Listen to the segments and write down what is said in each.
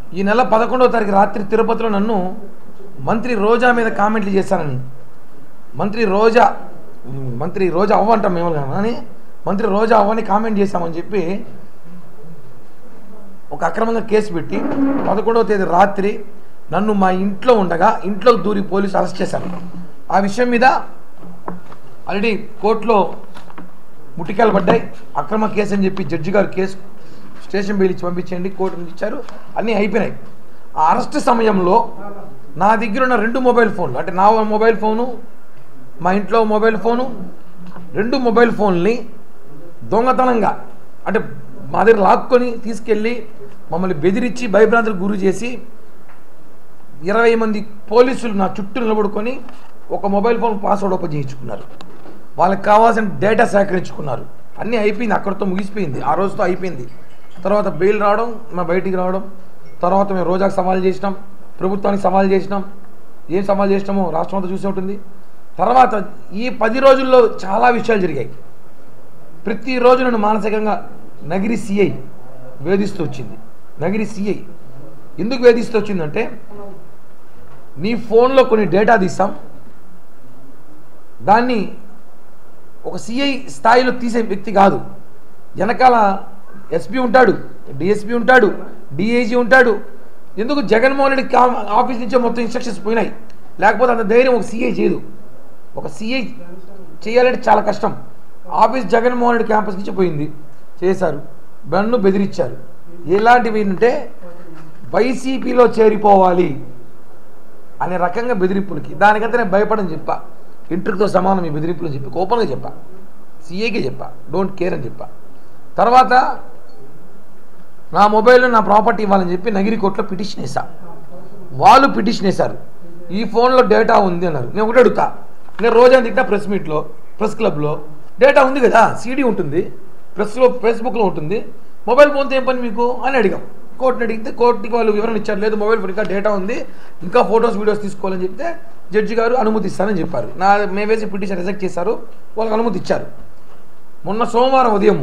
ఈ నెల పదకొండవ తారీఖు రాత్రి తిరుపతిలో నన్ను మంత్రి రోజా మీద కామెంట్లు చేశానని మంత్రి రోజా మంత్రి రోజా అవ్వ అంటాం మేము కానీ మంత్రి రోజా అవ్వని కామెంట్ చేశామని చెప్పి ఒక అక్రమంగా కేసు పెట్టి పదకొండవ తేదీ రాత్రి నన్ను మా ఇంట్లో ఉండగా ఇంట్లోకి దూరి పోలీసు అరెస్ట్ చేశారు ఆ విషయం మీద ఆల్రెడీ కోర్టులో ముట్టికాయలు పడ్డాయి అక్రమ కేసు అని చెప్పి జడ్జి గారు కేసు స్టేషన్ బెయిల్ ఇచ్చి పంపించండి కోర్టు నుంచి ఇచ్చారు అన్నీ అయిపోయినాయి ఆ అరెస్ట్ సమయంలో నా దగ్గర ఉన్న రెండు మొబైల్ ఫోన్లు అంటే నా మొబైల్ ఫోను మా ఇంట్లో మొబైల్ ఫోను రెండు మొబైల్ ఫోన్ని దొంగతనంగా అంటే మా దగ్గర లాక్కొని తీసుకెళ్ళి మమ్మల్ని బెదిరించి భయభ్రాంతులకు గురి చేసి ఇరవై మంది పోలీసులు నా చుట్టూ నిలబడుకొని ఒక మొబైల్ ఫోన్ పాస్వర్డ్ ఓపెన్ చేయించుకున్నారు వాళ్ళకి కావాల్సిన డేటా సేకరించుకున్నారు అన్నీ అయిపోయింది అక్కడితో ముగిసిపోయింది ఆ రోజుతో అయిపోయింది తర్వాత బెయిల్ రావడం మా బయటికి రావడం తర్వాత మేము రోజాకు సవాల్ చేసినాం ప్రభుత్వానికి సవాల్ చేసినాం ఏం సవాల్ చేసినామో రాష్ట్రం అంతా చూసే ఉంటుంది తర్వాత ఈ పది రోజుల్లో చాలా విషయాలు జరిగాయి ప్రతిరోజు నన్ను మానసికంగా నగిరి సిఐ వేధిస్తూ వచ్చింది నగిరి సిఐ ఎందుకు వేధిస్తూ వచ్చిందంటే నీ ఫోన్లో కొన్ని డేటా తీస్తాం దాన్ని ఒక సిఐ స్థాయిలో తీసే వ్యక్తి కాదు వెనకాల ఎస్పీ ఉంటాడు డిఎస్పీ ఉంటాడు డిఐజీ ఉంటాడు ఎందుకు జగన్మోహన్ రెడ్డి కా- ఆఫీస్ నుంచే మొత్తం ఇన్స్ట్రక్షన్స్ పోయినాయి లేకపోతే అంత ధైర్యం ఒక సీఐ చేయదు ఒక సీఐ చేయాలంటే చాలా కష్టం ఆఫీస్ జగన్మోహన్ రెడ్డి క్యాంపస్ నుంచి పోయింది చేశారు బన్ను బెదిరించారు ఎలాంటివి అంటే వైసీపీలో చేరిపోవాలి అనే రకంగా బెదిరింపులకి దానికంతా నేను భయపడని చెప్పా ఇంటర్తో సమానం ఈ బెదిరింపులు అని చెప్పి కోపంగా చెప్పా సీఏకే చెప్పా డోంట్ కేర్ అని చెప్పా తర్వాత నా మొబైల్లో నా ప్రాపర్టీ ఇవ్వాలని చెప్పి నగిరి కోర్టులో పిటిషన్ వేసా వాళ్ళు పిటిషన్ వేశారు ఈ ఫోన్లో డేటా ఉంది అన్నారు నేను ఒకటి అడుగుతా నేను రోజా తింటా ప్రెస్ మీట్లో ప్రెస్ క్లబ్లో డేటా ఉంది కదా సీడీ ఉంటుంది ప్రెస్లో ఫేస్బుక్లో ఉంటుంది మొబైల్ ఫోన్తో ఏం పని మీకు అని అడిగాం కోర్టుని అడిగితే కోర్టుకి వాళ్ళు వివరణ ఇచ్చారు లేదు మొబైల్ ఫోన్ ఇంకా డేటా ఉంది ఇంకా ఫొటోస్ వీడియోస్ తీసుకోవాలని చెప్తే జడ్జి గారు అనుమతి ఇస్తానని చెప్పారు నా మేము వేసి పిటిషన్ రిజెక్ట్ చేశారు వాళ్ళకి అనుమతి ఇచ్చారు మొన్న సోమవారం ఉదయం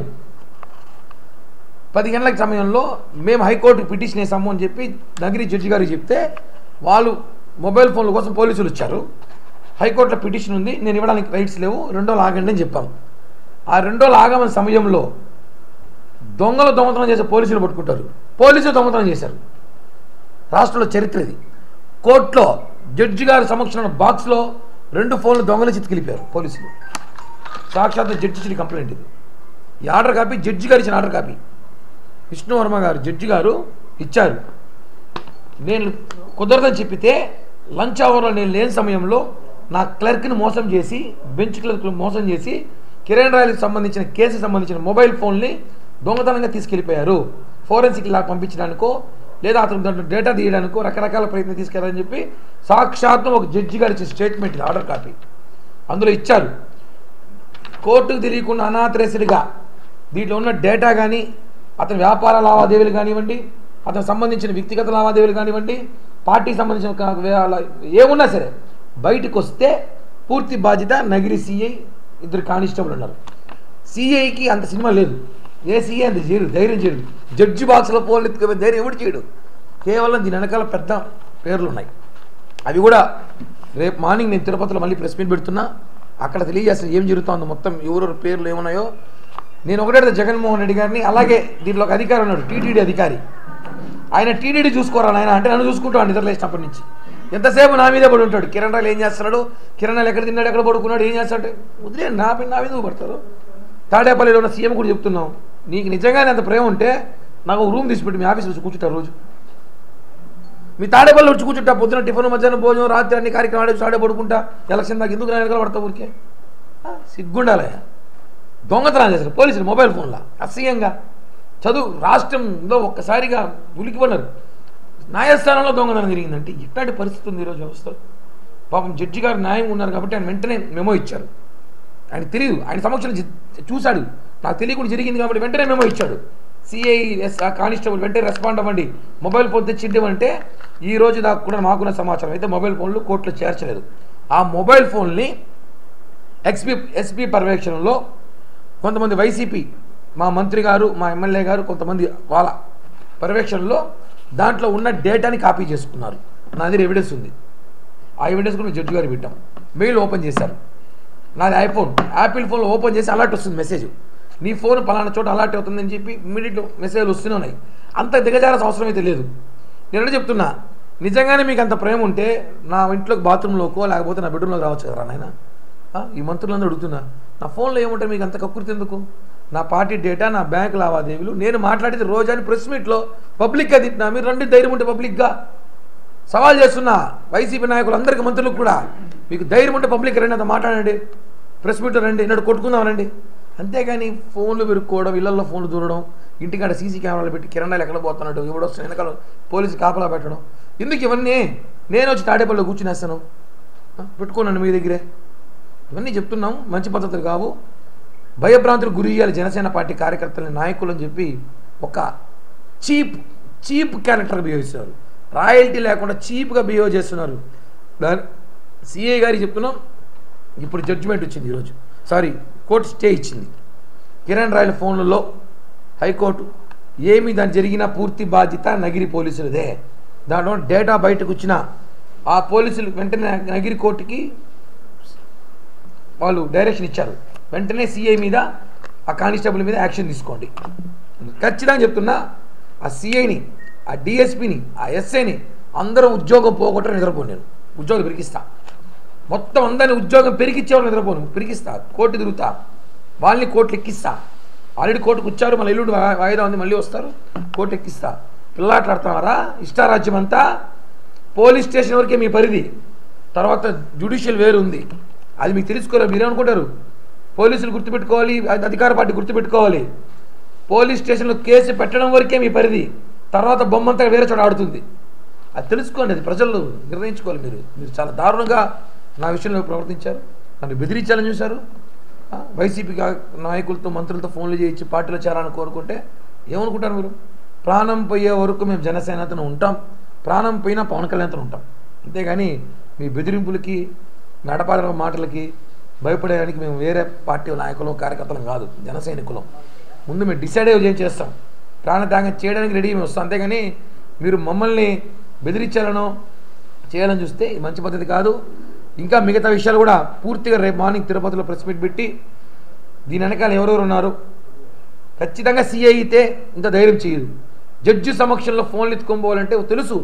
పది గంటల సమయంలో మేము హైకోర్టుకి పిటిషన్ వేసాము అని చెప్పి నగిరి జడ్జి గారికి చెప్తే వాళ్ళు మొబైల్ ఫోన్ల కోసం పోలీసులు వచ్చారు హైకోర్టులో పిటిషన్ ఉంది నేను ఇవ్వడానికి రైట్స్ లేవు రెండో ఆగండి అని చెప్పాము ఆ రెండో ఆగమని సమయంలో దొంగలు దొంగతనం చేసే పోలీసులు పట్టుకుంటారు పోలీసులు దొంగతనం చేశారు రాష్ట్రంలో చరిత్ర ఇది కోర్టులో జడ్జి గారి సమక్షంలో బాక్స్లో రెండు ఫోన్లు దొంగలు చితికిలిపారు పోలీసులు సాక్షాత్ జడ్జి ఇచ్చిన కంప్లైంట్ ఇది ఈ ఆర్డర్ కాపీ జడ్జి గారు ఇచ్చిన ఆర్డర్ కాపీ విష్ణువర్మ గారు జడ్జి గారు ఇచ్చారు నేను కుదరదని చెప్పితే లంచ్ అవర్లో నేను లేని సమయంలో నా క్లర్క్ని మోసం చేసి బెంచ్ క్లర్క్ని మోసం చేసి కిరణ్ రాయలకు సంబంధించిన కేసుకి సంబంధించిన మొబైల్ ఫోన్ని దొంగతనంగా తీసుకెళ్ళిపోయారు ఫోరెన్సిక్ లా పంపించడానికో లేదా అతను దాంట్లో డేటా తీయడానికో రకరకాల ప్రయత్నం తీసుకెళ్ళాలని చెప్పి సాక్షాత్తు ఒక జడ్జి గారు ఇచ్చిన స్టేట్మెంట్ ఆర్డర్ కాపీ అందులో ఇచ్చారు కోర్టుకు తెలియకుండా అనాథరేసుడిగా దీంట్లో ఉన్న డేటా కానీ అతని వ్యాపార లావాదేవీలు కానివ్వండి అతనికి సంబంధించిన వ్యక్తిగత లావాదేవీలు కానివ్వండి పార్టీకి సంబంధించిన కా- వే- ఏమున్నా సరే బయటకు వస్తే పూర్తి బాధ్యత నగిరి సిఐ ఇద్దరు కానిస్టేబుల్ ఉన్నారు సిఐకి అంత సినిమా లేదు ఏ సిఐ అంత చేయడు ధైర్యం చేయడు జడ్జి బాక్స్లో పోలు ఎత్తుకుపోయి ధైర్యం ఎవడు చేయడు కేవలం దీని వెనకాల పెద్ద పేర్లు ఉన్నాయి అవి కూడా రేపు మార్నింగ్ నేను తిరుపతిలో మళ్ళీ ప్రెస్ మీట్ పెడుతున్నా అక్కడ తెలియజేస్తాను ఏం జరుగుతుందో మొత్తం ఎవరెవరు పేర్లు ఏమున్నాయో నేను ఒకటే అడుగుతా జగన్మోహన్ రెడ్డి గారిని అలాగే దీంట్లో ఒక అధికారి ఉన్నాడు టీటీడీ అధికారి ఆయన టీటీడీ చూసుకోరా ఆయన అంటే నన్ను చూసుకుంటాడు నిద్ర లేచినప్పటి నుంచి ఎంతసేపు నా మీదే పడి ఉంటాడు కిరణ్ రాయలు ఏం చేస్తున్నాడు కిరణ్ రాయలు ఎక్కడ తిన్నాడు ఎక్కడ పడుకున్నాడు ఏం చేస్తాడు వదిలేండి నా పైన నా మీద పడతారు తాడేపల్లిలో ఉన్న సీఎం కూడా చెప్తున్నాం నీకు నిజంగానే అంత ప్రేమ ఉంటే నాకు ఒక రూమ్ తీసిపెట్టి మీ ఆఫీస్లో వచ్చి కూర్చుంటారు రోజు మీ తాడేపల్లి వచ్చి కూర్చుంటా పొద్దున టిఫిన్ మధ్యాహ్నం భోజనం రాత్రి అన్ని కార్యక్రమాలు ఆడే తాడే పడుకుంటా ఎలక్షన్ దాకా ఎందుకు నా వెనకాల పడతా ఊరికే ఆ, సిగ్గుండాలే దొంగతనం చేశారు పోలీసులు మొబైల్ ఫోన్లో అసహ్యంగా చదువు రాష్ట్రంలో ఒక్కసారిగా ఉలికిపడినారు న్యాయస్థానంలో దొంగతనం జరిగిందంటే ఇట్లాంటి పరిస్థితి ఉంది ఈరోజు వ్యవస్థలో పాపం జడ్జి గారు న్యాయం ఉన్నారు కాబట్టి ఆయన వెంటనే మెమో ఇచ్చారు ఆయన తెలియదు ఆయన సమక్షంలో జి- చూశాడు నాకు తెలియకుండా జరిగింది కాబట్టి వెంటనే మెమో ఇచ్చాడు సిఐ ఎస్ కానిస్టేబుల్ వెంటనే రెస్పాండ్ అవ్వండి మొబైల్ ఫోన్ తెచ్చి ఇవ్వమంటే ఈ రోజు దాకా కూడా మాకున్న సమాచారం అయితే మొబైల్ ఫోన్లు కోర్టులో చేర్చలేదు ఆ మొబైల్ ఫోన్ని ఎక్స్పీ ఎస్పీ పర్యవేక్షణలో కొంతమంది వైసీపీ మా మంత్రి గారు మా ఎమ్మెల్యే గారు కొంతమంది వాళ్ళ పర్యవేక్షణలో దాంట్లో ఉన్న డేటాని కాపీ చేసుకున్నారు నా దగ్గర ఎవిడెన్స్ ఉంది ఆ ఎవిడెన్స్ కూడా జడ్జి గారు పెట్టాం మెయిల్ ఓపెన్ చేశారు నాది ఐఫోన్ యాపిల్ ఫోన్ ఓపెన్ చేసి అలర్ట్ వస్తుంది మెసేజ్ నీ ఫోన్ పలానా చోట అలర్ట్ అవుతుందని చెప్పి ఇమ్మీడియట్ మెసేజ్లు వస్తూనే ఉన్నాయి అంత దిగజారాల్సిన అవసరం అయితే లేదు నేను ఎక్కడ చెప్తున్నా నిజంగానే మీకు అంత ప్రేమ ఉంటే నా ఇంట్లోకి బాత్రూంలోకో లేకపోతే నా బెడ్రూమ్లోకి రావచ్చు కదా నాయన ఈ మంత్రులందరూ అడుగుతున్నా నా ఫోన్లో ఏముంటే మీకు అంత కక్కుర్తి ఎందుకు నా పార్టీ డేటా నా బ్యాంక్ లావాదేవీలు నేను మాట్లాడేది రోజాని ప్రెస్ మీట్లో పబ్లిక్గా తిట్టినా మీరు రండి ధైర్యం ఉంటే పబ్లిక్గా సవాల్ చేస్తున్నా వైసీపీ నాయకులు అందరికి మంత్రులకు కూడా మీకు ధైర్యం ఉంటే పబ్లిక్ రండి అంత మాట్లాడండి ప్రెస్ మీట్ రండి నన్ను కొట్టుకుందాం రండి అంతేగాని ఫోన్లు పెరుక్కోవడం ఇళ్లలో ఫోన్లు దూరడం ఇంటికాడ సీసీ కెమెరాలు పెట్టి కిరణాలు ఎక్కడ పోతున్నాడు ఎవడో వెనకాల పోలీసు కాపలా పెట్టడం ఎందుకు ఇవన్నీ నేను వచ్చి తాడేపల్లిలో కూర్చునేస్తాను ఆ, పెట్టుకోనండి మీ దగ్గరే ఇవన్నీ చెప్తున్నాం మంచి పద్ధతులు కావు భయభ్రాంతులకు గురి చేయాలి జనసేన పార్టీ కార్యకర్తలని నాయకులు అని చెప్పి ఒక చీప్ చీప్ క్యారెక్టర్ బిహేవ్ ఇస్తున్నారు రాయల్టీ లేకుండా చీప్గా బిహేవ్ చేస్తున్నారు దాని సిఐ గారికి చెప్తున్నాం ఇప్పుడు జడ్జిమెంట్ వచ్చింది ఈరోజు సారీ కోర్టు స్టే ఇచ్చింది కిరణ్ రాయల ఫోన్లలో హైకోర్టు ఏమి దాని జరిగిన పూర్తి బాధ్యత నగిరి పోలీసులదే దాంట్లో డేటా బయటకు వచ్చిన ఆ పోలీసులు వెంటనే నగిరి కోర్టుకి వాళ్ళు డైరెక్షన్ ఇచ్చారు వెంటనే సిఐ మీద ఆ కానిస్టేబుల్ మీద యాక్షన్ తీసుకోండి ఖచ్చితంగా చెప్తున్నా ఆ సిఐని ఆ డిఎస్పిని ఆ ఎస్ఐని అందరూ ఉద్యోగం పోగొట్టడం నిద్రపోను నేను ఉద్యోగం పెరిగిస్తా మొత్తం అందరిని ఉద్యోగం పెరిగిచ్చేవాళ్ళు నిద్రపోను పెరిగిస్తా కోర్టు తిరుగుతా వాళ్ళని కోర్టులు ఎక్కిస్తా ఆల్రెడీ కోర్టుకు వచ్చారు మళ్ళీ ఎల్లుండి వా- వాయిదా ఉంది మళ్ళీ వస్తారు కోర్టు ఎక్కిస్తా పిల్లాట్లాడుతున్నారా ఇష్టారాజ్యం అంతా పోలీస్ స్టేషన్ వరకే మీ పరిధి తర్వాత జ్యుడిషియల్ వేరు ఉంది అది మీకు తెలుసుకోలేదు మీరేమనుకుంటారు పోలీసులు గుర్తుపెట్టుకోవాలి అధి- అధికార పార్టీ గుర్తుపెట్టుకోవాలి పోలీస్ స్టేషన్లో కేసు పెట్టడం వరకే మీ పరిధి తర్వాత బొమ్మంతా వేరే చోట ఆడుతుంది అది తెలుసుకోండి అది ప్రజలు నిర్ణయించుకోవాలి మీరు మీరు చాలా దారుణంగా నా విషయంలో ప్రవర్తించారు నన్ను బెదిరించాలని చూశారు ఆ, వైసీపీ గా- నాయకులతో మంత్రులతో ఫోన్లు చేయించి పార్టీలో చేరాలని కోరుకుంటే ఏమనుకుంటారు మీరు ప్రాణం పోయే వరకు మేము జనసేనతో ఉంటాం ప్రాణం పోయినా పవన్ కళ్యాణ్తో ఉంటాం అంతేగాని మీ బెదిరింపులకి నడపాల మాటలకి భయపడేదానికి మేము వేరే పార్టీ నాయకులు కార్యకర్తలం కాదు జన సైనికులం ముందు మేము డిసైడ్ అయ్యి ఏం చేస్తాం ప్రాణత్యాగం చేయడానికి రెడీ మేము వస్తాం అంతేగాని మీరు మమ్మల్ని బెదిరించాలనో చేయాలని చూస్తే ఇది మంచి పద్ధతి కాదు ఇంకా మిగతా విషయాలు కూడా పూర్తిగా రేపు మార్నింగ్ తిరుపతిలో ప్రెస్ మీట్ పెట్టి దీని వెనకాల ఎవరెవరు ఉన్నారు ఖచ్చితంగా సీఐ అయితే ఇంత ధైర్యం చేయదు జడ్జి సమక్షంలో ఫోన్లు ఎత్తుకోపోవాలంటే తెలుసు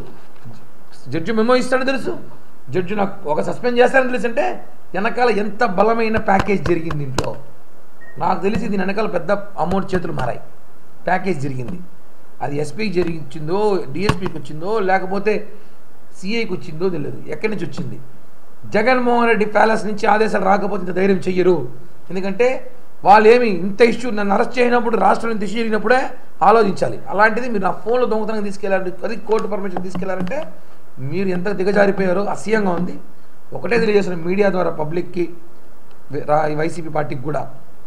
జడ్జి మెమో ఇస్తాడని తెలుసు జడ్జి నాకు ఒక సస్పెండ్ చేస్తారని తెలుసు అంటే వెనకాల ఎంత బలమైన ప్యాకేజ్ జరిగింది ఇంట్లో నాకు తెలిసి దీని వెనకాల పెద్ద అమౌంట్ చేతులు మారాయి ప్యాకేజ్ జరిగింది అది ఎస్పీకి జరిగించిందో డిఎస్పీకి వచ్చిందో లేకపోతే సిఐకి వచ్చిందో తెలియదు ఎక్కడి నుంచి వచ్చింది జగన్మోహన్ రెడ్డి ప్యాలెస్ నుంచి ఆదేశాలు రాకపోతే ఇంత ధైర్యం చెయ్యరు ఎందుకంటే వాళ్ళు ఏమి ఇంత ఇష్యూ నన్ను అరెస్ట్ చేయనప్పుడు రాష్ట్రం దిశ జరిగినప్పుడే ఆలోచించాలి అలాంటిది మీరు నా ఫోన్లో దొంగతనంగా తీసుకెళ్ళారు అది కోర్టు పర్మిషన్ తీసుకెళ్లారంటే మీరు ఎంత దిగజారిపోయారో అసహ్యంగా ఉంది ఒకటే తెలియజేసిన మీడియా ద్వారా పబ్లిక్కి రా- వైసీపీ పార్టీకి కూడా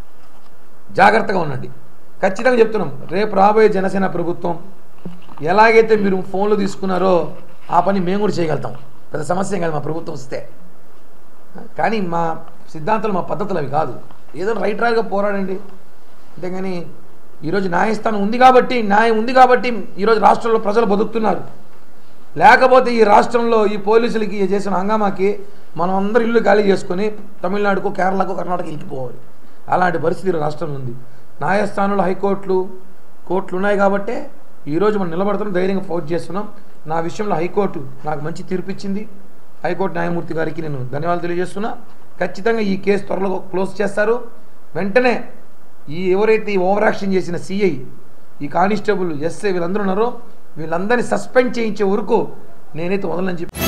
జాగ్రత్తగా ఉండండి ఖచ్చితంగా చెప్తున్నాం రేపు రాబోయే జనసేన ప్రభుత్వం ఎలాగైతే మీరు ఫోన్లు తీసుకున్నారో ఆ పని మేము కూడా చేయగలుగుతాం పెద్ద సమస్య ఏం కాదు మా ప్రభుత్వం వస్తే కానీ మా సిద్ధాంతాలు మా పద్ధతులు అవి కాదు ఏదో రైట్ రాగా పోరాడండి అంతేగాని ఈరోజు న్యాయస్థానం ఉంది కాబట్టి న్యాయం ఉంది కాబట్టి ఈరోజు రాష్ట్రంలో ప్రజలు బతుకుతున్నారు లేకపోతే ఈ రాష్ట్రంలో ఈ పోలీసులకి చేసిన హంగామాకి మనం అందరూ ఇల్లు ఖాళీ చేసుకొని తమిళనాడుకు కేరళకు కర్ణాటక వెళ్ళిపోవాలి అలాంటి పరిస్థితి ఈ రాష్ట్రంలో ఉంది న్యాయస్థానంలో హైకోర్టులు కోర్టులు ఉన్నాయి కాబట్టే ఈరోజు మనం నిలబడుతున్నాం ధైర్యంగా ఫౌట్ చేస్తున్నాం నా విషయంలో హైకోర్టు నాకు మంచి తీర్పు ఇచ్చింది హైకోర్టు న్యాయమూర్తి గారికి నేను ధన్యవాదాలు తెలియజేస్తున్నా ఖచ్చితంగా ఈ కేసు త్వరలో క్లోజ్ చేస్తారు వెంటనే ఈ ఎవరైతే ఈ ఓవర్ యాక్షన్ చేసిన సిఐ ఈ కానిస్టేబుల్ ఎస్ఐ వీళ్ళందరూ ఉన్నారో వీళ్ళందరినీ సస్పెండ్ చేయించే వరకు నేనైతే వదలని చెప్పి